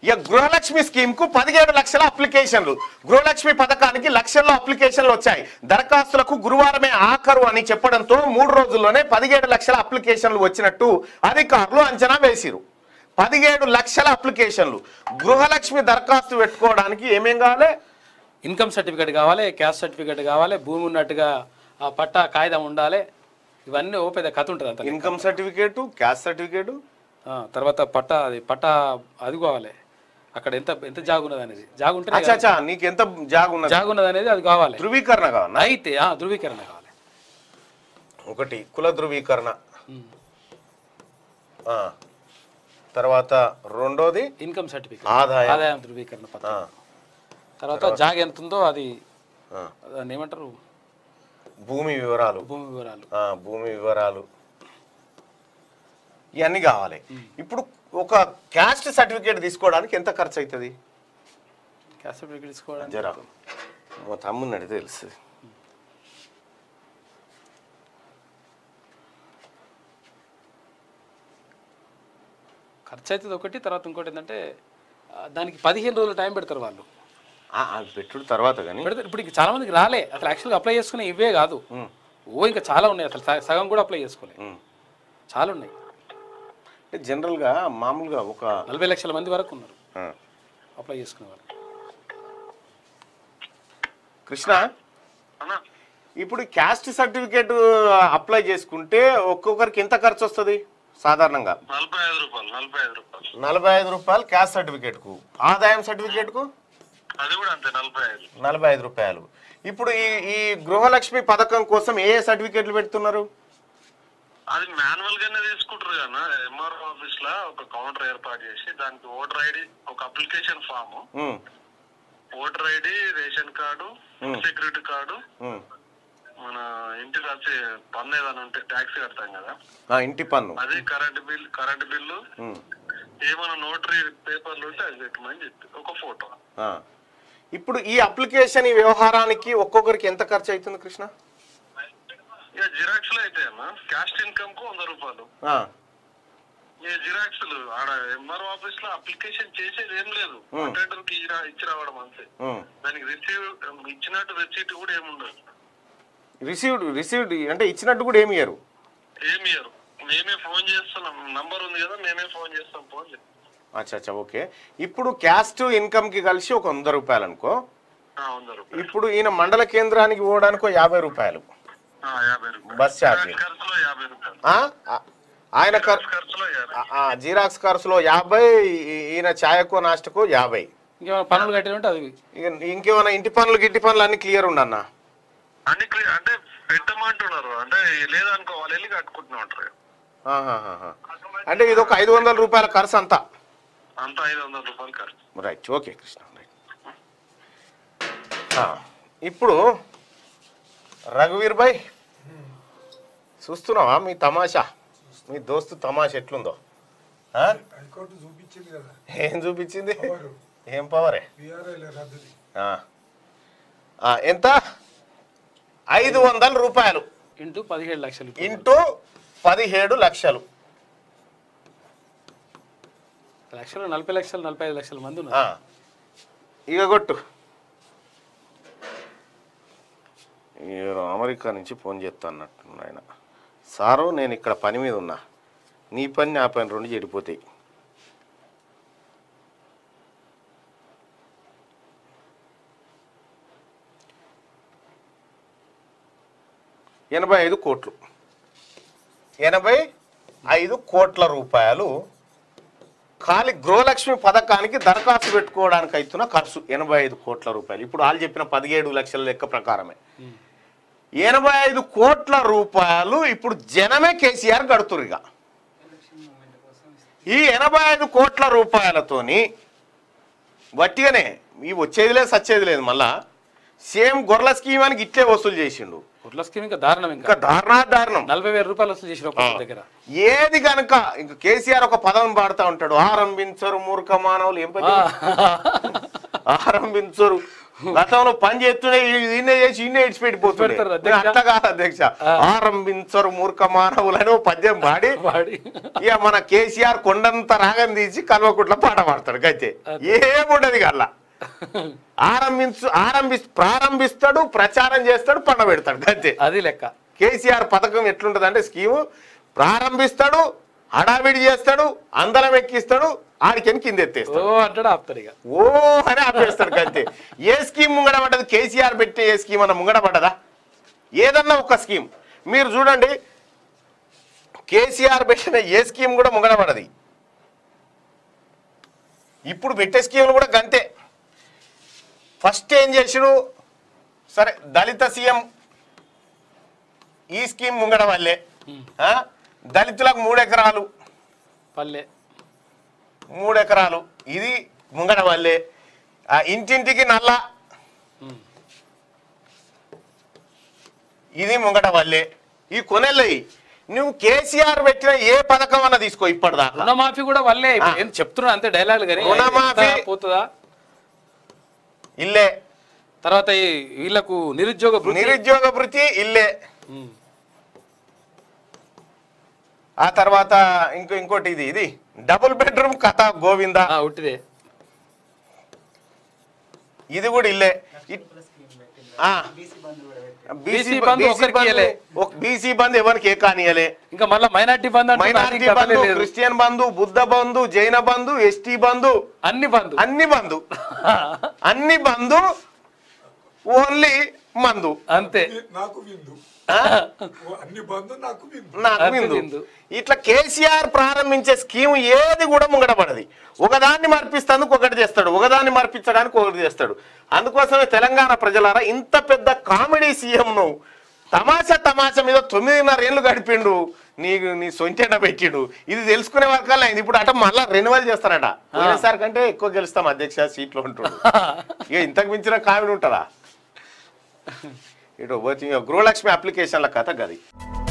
ఇక గృహలక్ష్మి స్కీమ్ కు పదిహేడు లక్షల అప్లికేషన్లు గృహలక్ష్మి పథకానికి లక్షల్లో అప్లికేషన్లు వచ్చాయి దరఖాస్తులకు గురువారమే ఆఖరు అని చెప్పడంతో మూడు రోజుల్లోనే పదిహేడు లక్షల అప్లికేషన్లు వచ్చినట్టు అధికారులు అంచనా వేసిరు పదిహేడు లక్షల అప్లికేషన్లు గృహలక్ష్మి దరఖాస్తు పెట్టుకోవడానికి ఏమేం కావాలి ఇన్కమ్ సర్టిఫికేట్ కావాలి క్యాస్ట్ సర్టిఫికేట్ కావాలి భూమి ఉన్నట్టుగా ఆ పట్టా కాగితం ఉండాలి ఇవన్నీ ఓ పెద్ద కథ ఉంటుంది అంత ఇన్కమ్ సర్టిఫికేట్ క్యాస్ట్ సర్టిఫికేట్ ఆ, తర్వాత పట్టా అది పట్టా అది కావాలి అక్కడ ఎంత ఎంత జాగు ఉన్నది అనేది జాగు ఉంటే అచ్చా అచ్చా నీకు ఎంత జాగు ఉన్నది జాగు ఉన్నది అనేది అది కావాలి ధృవీకరణ కావాలా అయితే ఆ, ధృవీకరణ కావాలి ఒకటి కుల ధృవీకరణ ఉమ్. ఆ. తర్వాత రెండోది ఇన్కమ్ సర్టిఫికేట్ ఆదాయం ఆదాయం ధృవీకరణ ఆ. పత్రం తర్వాత జాగ ఎంత ఉందో అది ఆ. దాన్ని ఏమంటారు భూమి వివరాలు భూమి వివరాలు ఆ, భూమి వివరాలు ఇవన్నీ కావాలి ఇప్పుడు ఒక క్యాస్ట్ సర్టిఫికేట్ తీసుకోవడానికి ఎంత ఖర్చు అవుతుంది క్యాస్ట్ సర్టిఫికేట్ తీసుకోవడానికి జరా మా తమ్ముని అడిగితే తెలుసు ఖర్చు అవుతుంది ఒకటి తర్వాత ఇంకోటి ఏంటంటే ఆ, దానికి పదిహేను రోజులు టైం పెడతారు వాళ్ళు ఆ, అది పెట్టుడు తర్వాత కానీ పెడతారు ఇప్పుడు ఇంకా చాలా మందికి రాలే అసలు యాక్చువల్గా అప్లై చేసుకునే ఇవే కాదు ఓ ఇంకా చాలా ఉన్నాయి అసలు సగ- సగం కూడా అప్లై చేసుకోలే చాలా ఉన్నాయి జనరల్గా మామూలుగా ఒక నలభై లక్షల మంది వరకు ఉన్నారు ఆ, అప్లై చేసుకునే వాళ్ళు కృష్ణ అన్నా ఇప్పుడు క్యాస్ట్ సర్టిఫికేట్ అప్లై చేసుకుంటే ఒక్కొక్కరికి ఎంత ఖర్చు వస్తుంది సాధారణంగా నలభై ఐదు రూపాయలు నలభై ఐదు రూపాయలు నలభై ఐదు రూపాయలు క్యాస్ట్ సర్టిఫికేట్కు ఆదాయం సర్టిఫికేట్కు అది కూడా అంతే నలభై ఐదు నలభై ఐదు రూపాయలు ఇప్పుడు ఈ ఈ గృహలక్ష్మి పథకం కోసం ఏ ఏ సర్టిఫికేట్లు పెడుతున్నారు అది మాన్యువల్ గానే తీసుకుంటారు కదా ఎంఆర్ఓ ఆఫీస్ లో ఒక కౌంటర్ ఏర్పాటు చేసి దానికి ఓటర్ ఐడి ఒక application form um, voter ID ration card security card ఉమ్. మన ఇంటికి వచ్చి పన్ను ఏదైనా ఉంటే ట్యాక్స్ కడతాం కదా ఆ, ఇంటి పన్ను అది కరెంట్ బిల్ కరెంట్ బిల్లు ఉమ్, ఏమైనా నోటరీ పేపర్లు ఉంటే అది పెట్టమని చెప్పి ఒక ఫోటో ఆ. ఇప్పుడు ఈ అప్లికేషన్ ఈ వ్యవహారానికి ఒక్కొక్కరికి ఎంత ఖర్చు అవుతుంది కృష్ణ ఇక జిరాక్స్ లో అయితే అన్న క్యాస్ట్ ఇన్కమ్ కు వంద రూపాయలు ఆ, ఈ జిరాక్స్ ఆడ ఎంఆర్ఓ ఆఫీస్ లో అప్లికేషన్ చేసేది ఏం లేదు కంటెండర్ కి ఇచ్చి- ఇచ్చి రావడం అంతే ఉమ్. దానికి రిసీవ్ ఇచ్చినట్టు రిసీట్ కూడా ఏముండదు రిసీవ్డ్ రిసీవ్డ్ అంటే ఇచ్చినట్టు కూడా ఏమి ఇయ్యరు ఏమి ఇయ్యరు మేమే ఫోన్ చేస్తున్నాం నంబర్ ఉంది కదా మేమే ఫోన్ చేస్తాం ఫోన్ చేస్తాం అచ్చా అచ్చా ఓకే ఇప్పుడు క్యాస్ట్ ఇన్కమ్కి కలిసి ఒక వంద రూపాయలు అనుకో ఆ, వంద రూపాయలు ఇప్పుడు ఈయన మండల కేంద్రానికి పోవడానికి ఒక యాభై రూపాయలు ఆ, యాభై రూపాయలు బస్ ఛార్జ్ జిరాక్స్ ఖర్చులో యాభై రూపాయలు ఆ? ఆ, ఆయన ఖర్ జిరాక్స్ ఖర్చులో యాభై ఆ, ఆ, జిరాక్స్ ఖర్చులో యాభై ఈ- ఈయన ఛాయకు నాస్టకు యాభై ఇంకేమైనా పనులు కట్టిన ఉంటే అది ఇక ఇంకేమైనా ఇంటి పనులు గిట్టి పనులు అన్ని క్లియర్ ఉండన్న అన్ని క్లియర్ అంటే పెట్టమంటున్నారు అంటే లేదనుకో వాళ్ళు వెళ్ళి కట్టుకుంటున్నా ఉంటారు ఆహాహాహా. అంటే ఇది ఒక ఐదు వందల రూపాయల ఖర్చు అంతా అంతా ఐదు వందల రూపాయలు ఖర్చు రైట్ ఓకే కృష్ణ రైట్ ఆ, ఇప్పుడు రఘువీర్ భాయ్ చూస్తున్నావా మీ తమాషా మీ దోస్తు తమాషా ఎట్లుందో ఆ? హైకోర్టు చూపించింది కదా ఏం చూపించింది పవరు ఏం పవరే బీఆర్ఎల్ రద్దుది ఆ. ఆ, ఎంత ఐదు వందల రూపాయలు ఇంటూ పదిహేడు లక్షలు ఇంటూ పదిహేడు లక్షలు లక్షలు నలభై లక్షలు నలభై ఐదు లక్షల మంది ఆ. ఉన్నారు ఇక కొట్టు ఈయన అమెరికా నుంచి ఫోన్ చేస్తా అన్నట్టు ఆయన సారు నేను ఇక్కడ పని మీద ఉన్నా నీ పని నా పని రెండు చెడిపోతాయి ఎనభై ఐదు కోట్లు ఎనభై ఐదు కోట్ల రూపాయలు ఖాళీ గృహలక్ష్మి పథకానికి దరఖాస్తు పెట్టుకోవడానికి అవుతున్న ఖర్చు ఎనభై ఐదు కోట్ల రూపాయలు ఇప్పుడు వాళ్ళు చెప్పిన పదిహేడు లక్షల లెక్క ప్రకారమే ఎనభై ఐదు కోట్ల రూపాయలు ఇప్పుడు జనమే కేసీఆర్ కడుతురు ఇక ఈ ఎనభై ఐదు కోట్ల రూపాయలతోని వట్టిగానే ఈ వచ్చేది లేదు సచ్చేది లేదు మళ్ళా సేమ్ గొర్రెల స్కీమ్ అని ఇట్లే వసూలు చేసిండు గుడ్ల స్కీమ్ ఇంకా దారుణం ఇంకా ఇంకా దారుణా దారుణం నలభై వేల రూపాయలు వసూలు చేసిన ఒక్కొక్క దగ్గర ఏది కనుక ఇంక కేసీఆర్ ఒక పదం పాడుతూ ఉంటాడు ఆరంభించరు మూర్ఖ మానవులు ఏం పని ఆరంభించరు గతంలో పని చేస్తూనే ఈయనే చేసి ఈయనే ఇడిచిపెట్టిపోతుండే పెడతారు అధ్యక్ష. అట్లా కాదు అధ్యక్ష ఆరంభించరు మూర్ఖ మానవులని ఓ పద్యం పాడి వాడి ఇక మన కేసీఆర్ కొండంత రాగం తీసి కల్వకుట్ల పాట పాడతాడు గతే ఏముండదు గల్లా ఆరంభించు ఆరంభి ప్రారంభిస్తాడు ప్రచారం చేస్తాడు పండ పెడతాడు గతే అది లెక్క కేసీఆర్ పథకం ఎట్లుంటది అంటే స్కీము ప్రారంభిస్తాడు హడావిడి చేస్తాడు అందరం ఎక్కిస్తాడు ఆడికెని కింద ఓ ఎత్తేస్తాడు అంటాడు ఆపుతాడు ఇక ఓ అని ఆపేస్తాడు కంతే ఏ స్కీమ్ ముంగడ పడ్డది కేసీఆర్ పెట్టే ఏ స్కీమ్ అన్న ముంగడ పడ్డదా ఏదన్నా ఒక స్కీమ్ మీరు చూడండి కేసీఆర్ పెట్టిన ఏ స్కీమ్ కూడా ముంగడ పడది ఇప్పుడు పెట్టే స్కీములు కూడా గంతే ఫస్ట్ ఏం చేసిడు సరే దళిత సీఎం ఈ స్కీమ్ ముంగడ వల్లే ఆ? దళితులకు మూడు ఎకరాలు పల్లె మూడు ఎకరాలు ఇది ముంగడ వల్లే ఆ ఇంటింటికి నల్ల ఇది ముంగట వల్లే ఈ కొనెల్లయి నువ్వు కేసీఆర్ పెట్టిన ఏ పథకం అన్న తీసుకో ఇప్పటిదాకా రుణమాఫీ కూడా వల్లే ఇప్పుడు ఏం చెప్తున్నా అంతే డైలాగులు కానీ రుణమాఫీ- ఎంత పోతుందా ఇల్లే తర్వాత ఈ వీళ్ళకు నిరుద్యోగ భృతి. నిరుద్యోగ భృతి ఇల్లే ఉమ్. ఆ తర్వాత ఇంకో ఇంకోటి ఇది ఇది డబుల్ బెడ్రూమ్ కథ గోవింద ఆ, ఉట్టిదే ఇది కూడా ఇల్లే ఇ- ఆ. బీసీ బంధు ఒక్కరికి ఇయ్యలే. బీసీ బంద్ ఎవరికి ఏ కానియలే ఇంకా మళ్ళీ మైనార్టీ బంద్ అంటే మైనారిటీ కథలే బంధు లేదు క్రిస్టియన్ బంధు బుద్ధ బంధు జైన బంధు ఎస్టీ బంధు అన్ని బంద్ అన్ని బంధు అన్ని బంధు ఓన్లీ మందు అంతే నాకు విందు ఆ? ఓ అన్ని బంధు నాకు విందు నాకు అది విందు విందు. ఇట్లా కేసీఆర్ ప్రారంభించే స్కీమ్ ఏది కూడా ముంగడపడది ఒకదాన్ని మార్పిస్తందుకు ఒకటి చేస్తాడు ఒకదాన్ని మార్పించడానికి ఒకటి చేస్తాడు అందుకోసమే తెలంగాణ ప్రజలారా ఇంత పెద్ద కామెడీ సీఎం నువ్వు తమాషా తమాషా మీద తొమ్మిదిన్నర ఏళ్ళు గడిపిండు నీకు నీ సొంతేట పెట్టిండు ఇది తెలుసుకునే వరకల్లా అయింది ఇప్పుడు అట మళ్ళా రెన్యువల్ చేస్తారట పోయినసారి కంటే ఎక్కువ గెలుస్తాం అధ్యక్ష సీట్లో ఉంటుండు ఇక ఇంతకు మించిన కామెడీ ఉంటుందా ఇటు పోతే ఇక గృహలక్ష్మి అప్లికేషన్ల కథ గది